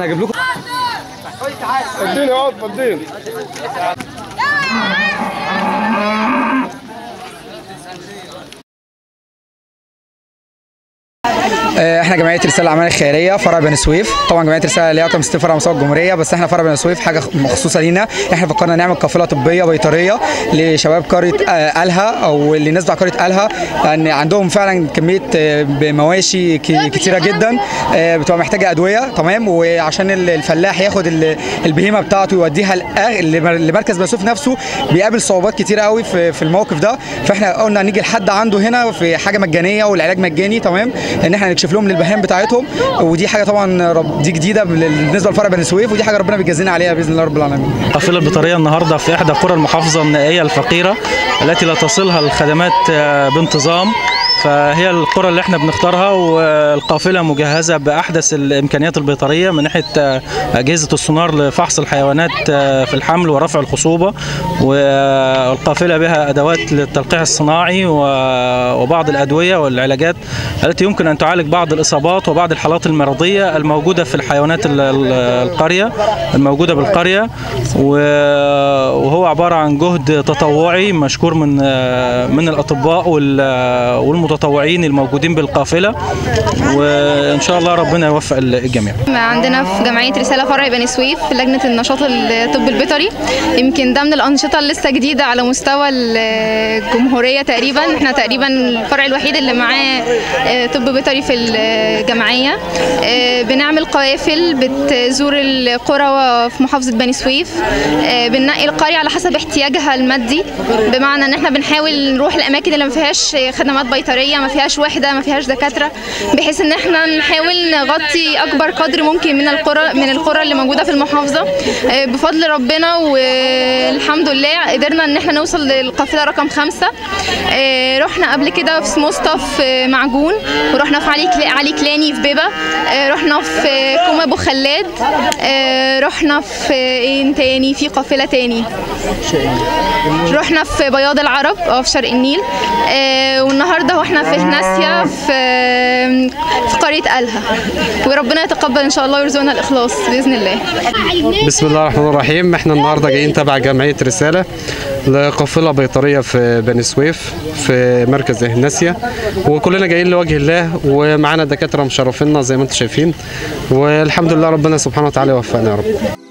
انا هجيب لكم اديني عقد اديني احنا جمعيه رساله الاعمال الخيريه فرع بني سويف طبعا جمعيه رساله ليها رقم 60 فرع مستوى الجمهوريه بس احنا فرع بني سويف حاجه مخصوصه لينا احنا فكرنا نعمل قافله طبيه بيطريه لشباب قريه آه، الها او اللي ناس بتاع قريه الها ان عندهم فعلا كميه آه، مواشي ك- كتيره جدا آه، بتبقى محتاجه ادويه تمام وعشان ال- الفلاح ياخد ال- البهيمه بتاعته يوديها لأ- لمر- لمركز بني سويف نفسه بيقابل صعوبات كتيره قوي في في الموقف ده فاحنا قلنا نيجي لحد عنده هنا في حاجه مجانيه والعلاج مجاني تمام ان احنا نكشف لهم للبهائم بتاعتهم ودي حاجه طبعا رب دي جديده بالنسبه لفرع بني سويف ودي حاجه ربنا بيجازينا عليها باذن الله رب العالمين القافله البطاريه النهارده في احدى قرى المحافظه النائيه الفقيره التي لا تصلها الخدمات آه، بانتظام فهي القرى اللي احنا بنختارها والقافله مجهزه باحدث الامكانيات البيطريه من ناحيه آه، اجهزه السونار لفحص الحيوانات آه، في الحمل ورفع الخصوبه والقافله بها ادوات للتلقيح الصناعي و- وبعض الادويه والعلاجات التي يمكن ان تعالج بعض الاصابات وبعض الحالات المرضيه الموجوده في الحيوانات ال- ال- القريه الموجوده بالقريه و- وهو عباره عن جهد تطوعي مشكور من من الاطباء وال- والمتطوعين الموجودين بالقافله وان شاء الله ربنا يوفق الجميع عندنا في جمعية رسالة فرع بني سويف في لجنة النشاط الطب البيطري يمكن ده من الأنشطة اللي لسه جديدة على مستوى الجمهورية تقريبا احنا تقريبا الفرع الوحيد اللي معاه آه، طب بيطري في الجمعية آه، بنعمل قوافل بتزور القرى في محافظة بني سويف آه، بننقي القرية على حسب احتياجها المادي بمعنى ان احنا بنحاول نروح الأماكن اللي ما فيهاش خدمات بيطرية ما فيهاش وحدة ما فيهاش دكاترة بحيث ان احنا نحاول نغطي اكبر قدر ممكن من القرى من القرى اللي موجوده في المحافظه آه، بفضل ربنا والحمد لله قدرنا ان احنا نوصل للقافله رقم خمسة آه، رحنا قبل كده في سموستا في معجون ورحنا في علي كلا- علي كلاني في بيبه آه، رحنا في كوم ابو خلاد آه، رحنا في ايه تاني في قافله تاني رحنا في بياض العرب اه في شرق النيل آه والنهارده واحنا في هناسيا في في قريه الها وربنا يتقبل ان شاء الله ويرزقنا الاخلاص باذن الله بسم الله الرحمن الرحيم احنا النهارده جايين تبع جمعيه رساله لقافله بيطريه في بني سويف في مركز هناسيا وكلنا جايين لوجه الله ومعانا دكاتره مشرفينا زي ما انتم شايفين والحمد لله ربنا سبحانه وتعالى يوفقنا يا رب